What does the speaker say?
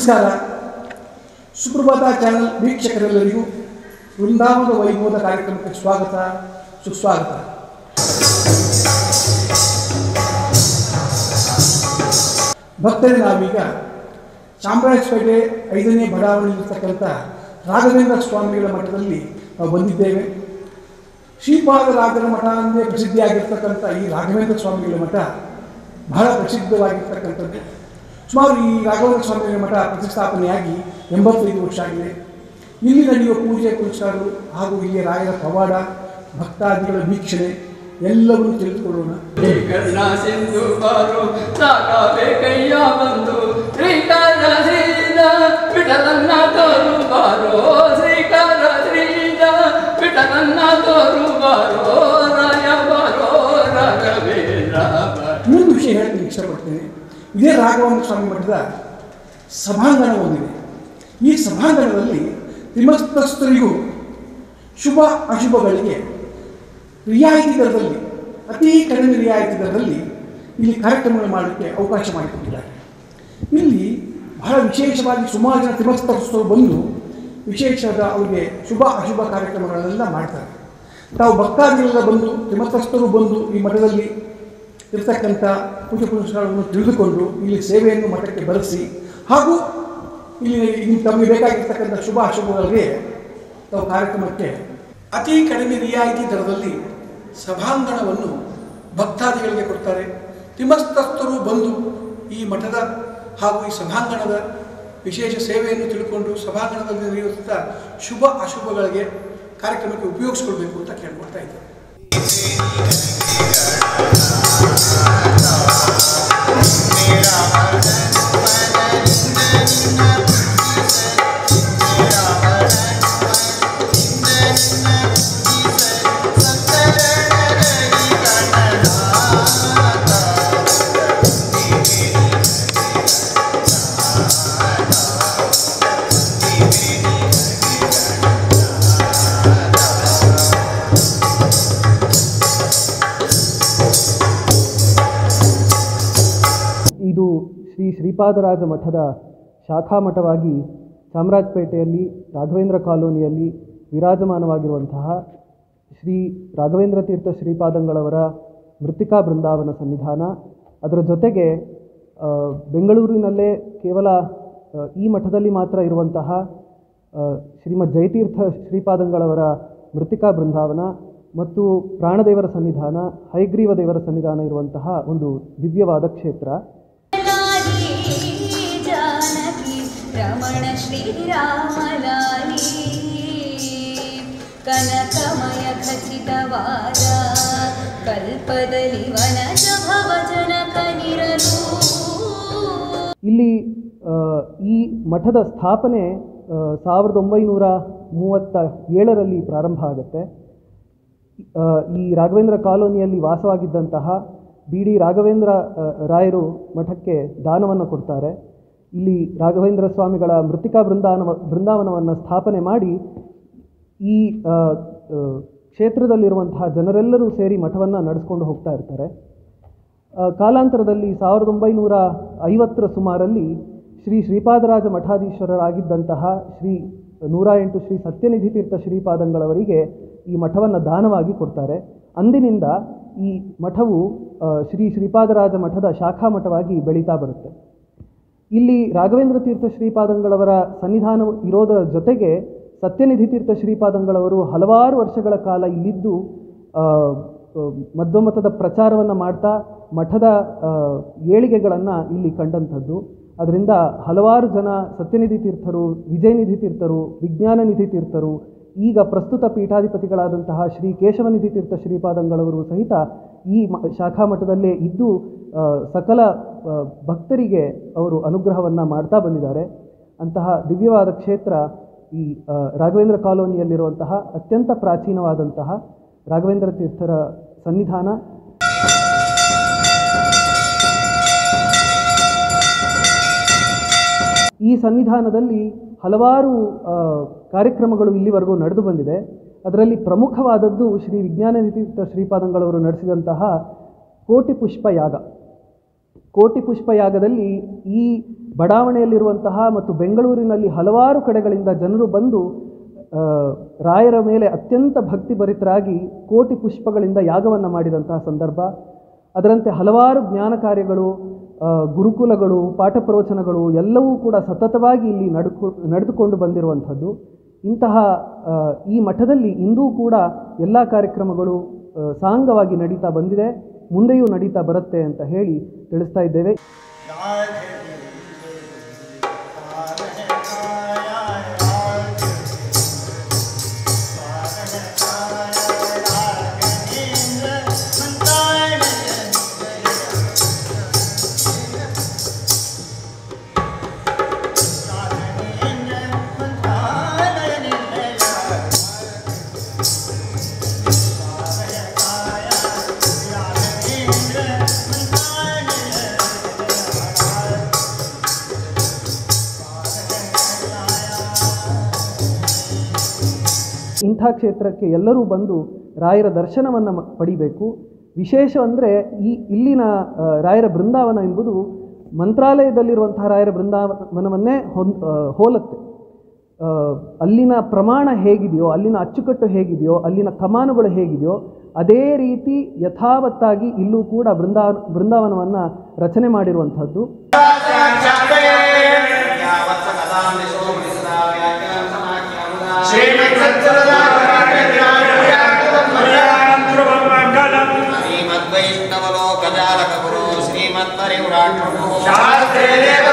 ನಮಸ್ಕಾರ ಸುಪ್ರಭಾತ ಚಾನಲ್ ವೀಕ್ಷಕರೆಲ್ಲರಿಗೂ ವೃಂದಾವನದ ವೈಭವದ ಕಾರ್ಯಕ್ರಮಕ್ಕೆ ಸ್ವಾಗತ ಸುಸ್ವಾಗತ ಭಕ್ತರೇ ನಾವೀಗ ಚಾಮರಾಜಪೇಟೆ ಐದನೇ ಬಡಾವಣೆಯಲ್ಲಿರ್ತಕ್ಕಂಥ ರಾಘವೇಂದ್ರ ಸ್ವಾಮಿಗಳ ಮಠದಲ್ಲಿ ನಾವು ಬಂದಿದ್ದೇವೆ ಶ್ರೀಪಾದ ರಾಜರ ಮಠ ಎಂದೇ ಪ್ರಸಿದ್ಧಿಯಾಗಿರ್ತಕ್ಕಂಥ ಈ ರಾಘವೇಂದ್ರ ಸ್ವಾಮಿಗಳ ಮಠ ಬಹಳ ಪ್ರಸಿದ್ಧವಾಗಿರ್ತಕ್ಕಂಥದ್ದು ಸುಮಾರು ಈ ರಾಘವೇಂದ್ರ ಸ್ವಾಮಿಗಳ ಮಠ ಪ್ರತಿಷ್ಠಾಪನೆಯಾಗಿ ಎಂಬತ್ತೈದು ವರ್ಷ ಆಗಿದೆ ಇಲ್ಲಿ ನಡೆಯುವ ಪೂಜೆ ಪುರಸ್ಕಾರಗಳು ಹಾಗೂ ಇಲ್ಲಿ ರಾಯರ ಪವಾಡ ಭಕ್ತಾದಿಗಳ ವೀಕ್ಷಣೆ ಎಲ್ಲವನ್ನೂ ತಿಳಿದುಕೊಳ್ಳೋಣ ಕರುಣ ಸಿಂಧು ಬಾರು ಸಾಕಬೇಕಯ್ಯ ಬಂದು ಶ್ರೀಕಾರ ಶ್ರೀದ ವಿಠಲನ್ನ ತೋರು ಬಾರೋ ಶ್ರೀಕಾರ ಶ್ರೀದ ವಿಠಲನ್ನ ತೋರು ಬಾರೋ ರಾಯ ಬಾರೋ ರಾಘವೇಂದ್ರ ಬಾರೋ. ಇನ್ನೊಂದು ವಿಷಯ ಹೇಳಕ್ಕೆ ಇಷ್ಟಪಡ್ತೇನೆ ಇದೇ ರಾಘವೇಂದ್ರ ಸ್ವಾಮಿ ಮಠದ ಸಭಾಂಗಣ ಒಂದಿದೆ ಈ ಸಭಾಂಗಣದಲ್ಲಿ ತ್ರಿಮಸ್ತಸ್ಥರಿಗೂ ಶುಭ ಅಶುಭಗಳಿಗೆ ರಿಯಾಯಿತಿ ದರದಲ್ಲಿ ಅತಿ ಕಡಿಮೆ ರಿಯಾಯಿತಿ ದರದಲ್ಲಿ ಇಲ್ಲಿ ಕಾರ್ಯಕ್ರಮಗಳು ಮಾಡಲಿಕ್ಕೆ ಅವಕಾಶ ಮಾಡಿಕೊಟ್ಟಿದ್ದಾರೆ ಇಲ್ಲಿ ಬಹಳ ವಿಶೇಷವಾಗಿ ಸುಮಾರು ಜನ ತ್ರಿಮಸ್ತಸ್ಥರು ಬಂದು ವಿಶೇಷವಾದ ಅವರಿಗೆ ಶುಭ ಅಶುಭ ಕಾರ್ಯಕ್ರಮಗಳನ್ನೆಲ್ಲ ಮಾಡ್ತಾರೆ ತಾವು ಭಕ್ತಾದಿಗಳೆಲ್ಲ ಬಂದು ತ್ರಿಮತಸ್ಥರು ಬಂದು ಈ ಮಠದಲ್ಲಿ ಇರ್ತಕ್ಕಂಥ ಪೂಜೆ ಪುನಸ್ಕಾರಗಳನ್ನು ತಿಳಿದುಕೊಂಡು ಇಲ್ಲಿ ಸೇವೆಯನ್ನು ಮಠಕ್ಕೆ ಬರೆಸಿ ಹಾಗೂ ಇಲ್ಲಿ ಇಲ್ಲಿ ತಮಗೆ ಬೇಕಾಗಿರ್ತಕ್ಕಂಥ ಶುಭ ಅಶುಭಗಳಿಗೆ ತಾವು ಕಾರ್ಯಕ್ರಮಕ್ಕೆ ಅತಿ ಕಡಿಮೆ ರಿಯಾಯಿತಿ ದರದಲ್ಲಿ ಸಭಾಂಗಣವನ್ನು ಭಕ್ತಾದಿಗಳಿಗೆ ಕೊಡ್ತಾರೆ ತಿಮಸ್ತಸ್ಥರು ಬಂದು ಈ ಮಠದ ಹಾಗೂ ಈ ಸಭಾಂಗಣದ ವಿಶೇಷ ಸೇವೆಯನ್ನು ತಿಳ್ಕೊಂಡು ಸಭಾಂಗಣದಲ್ಲಿ ನಡೆಯುವಂಥ ಶುಭ ಅಶುಭಗಳಿಗೆ ಕಾರ್ಯಕ್ರಮಕ್ಕೆ ಉಪಯೋಗಿಸ್ಕೊಳ್ಬೇಕು ಅಂತ ಕೇಳ್ಕೊಳ್ತಾ ಇದ್ದಾರೆ ಇದು ಶ್ರೀ ಶ್ರೀಪಾದರಾಜ ಮಠದ ಶಾಖಾ ಮಠವಾಗಿ ಚಾಮರಾಜಪೇಟೆಯಲ್ಲಿ ರಾಘವೇಂದ್ರ ಕಾಲೋನಿಯಲ್ಲಿ ವಿರಾಜಮಾನವಾಗಿರುವಂತಹ ಶ್ರೀ ರಾಘವೇಂದ್ರ ತೀರ್ಥ ಶ್ರೀಪಾದಂಗಳವರ ಮೃತ್ತಿಕಾ ಬೃಂದಾವನ ಸನ್ನಿಧಾನ ಅದರ ಜೊತೆಗೆ ಆ, ಬೆಂಗಳೂರಿನಲ್ಲೇ ಕೇವಲ ಆ, ಈ ಮಠದಲ್ಲಿ ಮಾತ್ರ ಇರುವಂತಹ ಆ, ಶ್ರೀಮದ್ ಜಯತೀರ್ಥ ಶ್ರೀಪಾದಂಗಳವರ ಮೃತ್ತಿಕಾ ಬೃಂದಾವನ ಮತ್ತು ಪ್ರಾಣದೇವರ ಸನ್ನಿಧಾನ ಹಯಗ್ರೀವ ದೇವರ ಸನ್ನಿಧಾನ ಇರುವಂತಹ ಒಂದು ದಿವ್ಯವಾದ ಕ್ಷೇತ್ರ लाली जानकी रमण श्रीरामलाली कनकमय खचितवारा कल्पदलि वनज भवजनकनिरलू ಇಲ್ಲಿ ಆ, ಈ ಮಠದ ಸ್ಥಾಪನೆ ಆ, ಸಾವಿರದ ಒಂಬೈನೂರ ಮೂವತ್ತ ಏಳರಲ್ಲಿ ಪ್ರಾರಂಭ ಆಗುತ್ತೆ ಆ, ಈ ರಾಘವೇಂದ್ರ ಕಾಲೋನಿಯಲ್ಲಿ ವಾಸವಾಗಿದ್ದಂತಹ ಬಿ ಡಿ ರಾಘವೇಂದ್ರ ಆ, ರಾಯರು ಮಠಕ್ಕೆ ದಾನವನ್ನು ಕೊಡ್ತಾರೆ ಇಲ್ಲಿ ರಾಘವೇಂದ್ರ ಸ್ವಾಮಿಗಳ ಮೃತ್ತಿಕಾ ಬೃಂದಾವನ ಬೃಂದಾವನವನ್ನು ಸ್ಥಾಪನೆ ಮಾಡಿ ಈ ಆ, ಆ, ಕ್ಷೇತ್ರದಲ್ಲಿರುವಂತಹ ಜನರೆಲ್ಲರೂ ಸೇರಿ ಮಠವನ್ನು ನಡೆಸ್ಕೊಂಡು ಹೋಗ್ತಾ ಇರ್ತಾರೆ ಆ, ಕಾಲಾಂತರದಲ್ಲಿ ಸಾವಿರದ ಒಂಬೈನೂರ ಐವತ್ತರ ಸುಮಾರಲ್ಲಿ ಶ್ರೀ ಶ್ರೀಪಾದರಾಜ ಮಠಾಧೀಶ್ವರರಾಗಿದ್ದಂತಹ ಶ್ರೀ ನೂರ ಎಂಟು ಶ್ರೀ ಸತ್ಯನಿಧಿ ತೀರ್ಥ ಶ್ರೀಪಾದಂಗಳವರಿಗೆ ಈ ಮಠವನ್ನು ದಾನವಾಗಿ ಕೊಡ್ತಾರೆ ಅಂದಿನಿಂದ ಈ ಮಠವು ಆ, ಶ್ರೀ ಶ್ರೀಪಾದರಾಜ ಮಠದ ಶಾಖಾ ಮಠವಾಗಿ ಬೆಳೀತಾ ಬರುತ್ತೆ ಇಲ್ಲಿ ರಾಘವೇಂದ್ರ ತೀರ್ಥ ಶ್ರೀಪಾದಂಗಳವರ ಸನ್ನಿಧಾನ ಇರೋದರ ಜೊತೆಗೆ ಸತ್ಯನಿಧಿ ತೀರ್ಥ ಶ್ರೀಪಾದಂಗಳವರು ಹಲವಾರು ವರ್ಷಗಳ ಕಾಲ ಇಲ್ಲಿದ್ದು ಆ, ಆ, ಮಧ್ವಮತದ ಪ್ರಚಾರವನ್ನು ಮಾಡ್ತಾ ಮಠದ ಆ, ಏಳಿಗೆಗಳನ್ನು ಇಲ್ಲಿ ಕಂಡಂಥದ್ದು ಅದರಿಂದ ಹಲವಾರು ಜನ ಸತ್ಯನಿಧಿ ತೀರ್ಥರು ವಿಜಯನಿಧಿ ತೀರ್ಥರು ವಿಜ್ಞಾನನಿಧಿ ತೀರ್ಥರು ಈಗ ಪ್ರಸ್ತುತ ಪೀಠಾಧಿಪತಿಗಳಾದಂತಹ ಶ್ರೀ ಕೇಶವನಿಧಿ ತೀರ್ಥ ಶ್ರೀಪಾದಂಗಳವರು ಸಹಿತ ಈ ಮ ಶಾಖಾ ಮಠದಲ್ಲೇ ಇದ್ದು ಆ, ಸಕಲ ಆ, ಭಕ್ತರಿಗೆ ಅವರು ಅನುಗ್ರಹವನ್ನು ಮಾಡ್ತಾ ಬಂದಿದ್ದಾರೆ ಅಂತಹ ದಿವ್ಯವಾದ ಕ್ಷೇತ್ರ ಈ ಆ, ರಾಘವೇಂದ್ರ ಕಾಲೋನಿಯಲ್ಲಿರುವಂತಹ ಅತ್ಯಂತ ಪ್ರಾಚೀನವಾದಂತಹ ರಾಘವೇಂದ್ರ ತೀರ್ಥರ ಸನ್ನಿಧಾನ ಈ ಸನ್ನಿಧಾನದಲ್ಲಿ ಹಲವಾರು ಆ, ಕಾರ್ಯಕ್ರಮಗಳು ಇಲ್ಲಿವರೆಗೂ ನಡೆದು ಬಂದಿದೆ ಅದರಲ್ಲಿ ಪ್ರಮುಖವಾದದ್ದು ಶ್ರೀ ವಿಜ್ಞಾನತೀರ್ಥ ಶ್ರೀಪಾದಂಗಳವರು ನಡೆಸಿದಂತಹ ಕೋಟಿ ಪುಷ್ಪ ಯಾಗ ಕೋಟಿ ಪುಷ್ಪ ಯಾಗದಲ್ಲಿ ಈ ಬಡಾವಣೆಯಲ್ಲಿರುವಂತಹ ಮತ್ತು ಬೆಂಗಳೂರಿನಲ್ಲಿ ಹಲವಾರು ಕಡೆಗಳಿಂದ ಜನರು ಬಂದು ಆ, ರಾಯರ ಮೇಲೆ ಅತ್ಯಂತ ಭಕ್ತಿಭರಿತರಾಗಿ ಕೋಟಿ ಪುಷ್ಪಗಳಿಂದ ಯಾಗವನ್ನು ಮಾಡಿದಂತಹ ಸಂದರ್ಭ ಅದರಂತೆ ಹಲವಾರು ಜ್ಞಾನ ಕಾರ್ಯಗಳು ಆ, ಗುರುಕುಲಗಳು ಪಾಠ ಪ್ರವಚನಗಳು ಎಲ್ಲವೂ ಕೂಡ ಸತತವಾಗಿ ಇಲ್ಲಿ ನಡ್ಕೊ ನಡೆದುಕೊಂಡು ಬಂದಿರುವಂಥದ್ದು ಇಂತಹ ಆ, ಈ ಮಠದಲ್ಲಿ ಇಂದೂ ಕೂಡ ಎಲ್ಲ ಕಾರ್ಯಕ್ರಮಗಳು ಆ, ಸಾಂಗವಾಗಿ ನಡೀತಾ ಬಂದಿದೆ ಮುಂದೆಯೂ ನಡೀತಾ ಬರುತ್ತೆ ಅಂತ ಹೇಳಿ ತಿಳಿಸ್ತಾ ಇದ್ದೇವೆ ಇಂಥ ಕ್ಷೇತ್ರಕ್ಕೆ ಎಲ್ಲರೂ ಬಂದು ರಾಯರ ದರ್ಶನವನ್ನು ಮ- ಪಡಿಬೇಕು ವಿಶೇಷ ಅಂದರೆ ಈ ಇಲ್ಲಿನ ಆ, ರಾಯರ ಬೃಂದಾವನ ಎಂಬುದು ಮಂತ್ರಾಲಯದಲ್ಲಿರುವಂತಹ ರಾಯರ ಬೃಂದಾವನವನ್ನೇ ಹೊಂದ್ ಆ, ಹೋಲುತ್ತೆ ಆ, ಅಲ್ಲಿನ ಪ್ರಮಾಣ ಹೇಗಿದೆಯೋ ಅಲ್ಲಿನ ಅಚ್ಚುಕಟ್ಟು ಹೇಗಿದೆಯೋ ಅಲ್ಲಿನ ಕಮಾನುಗಳು ಹೇಗಿದೆಯೋ ಅದೇ ರೀತಿ ಯಥಾವತ್ತಾಗಿ ಇಲ್ಲೂ ಕೂಡ ಬೃಂದಾವನ ಬೃಂದಾವನವನ್ನು ರಚನೆ ಮಾಡಿರುವಂಥದ್ದು ಶ್ರೀಮದ್ವೈಷ್ಣವಲೋಕಜಾಲಕಗುರು ಶ್ರೀಮತ್ಪರಿವ್ರಾಟ್ ಶಾಸ್ತ್ರೇ ದೇವ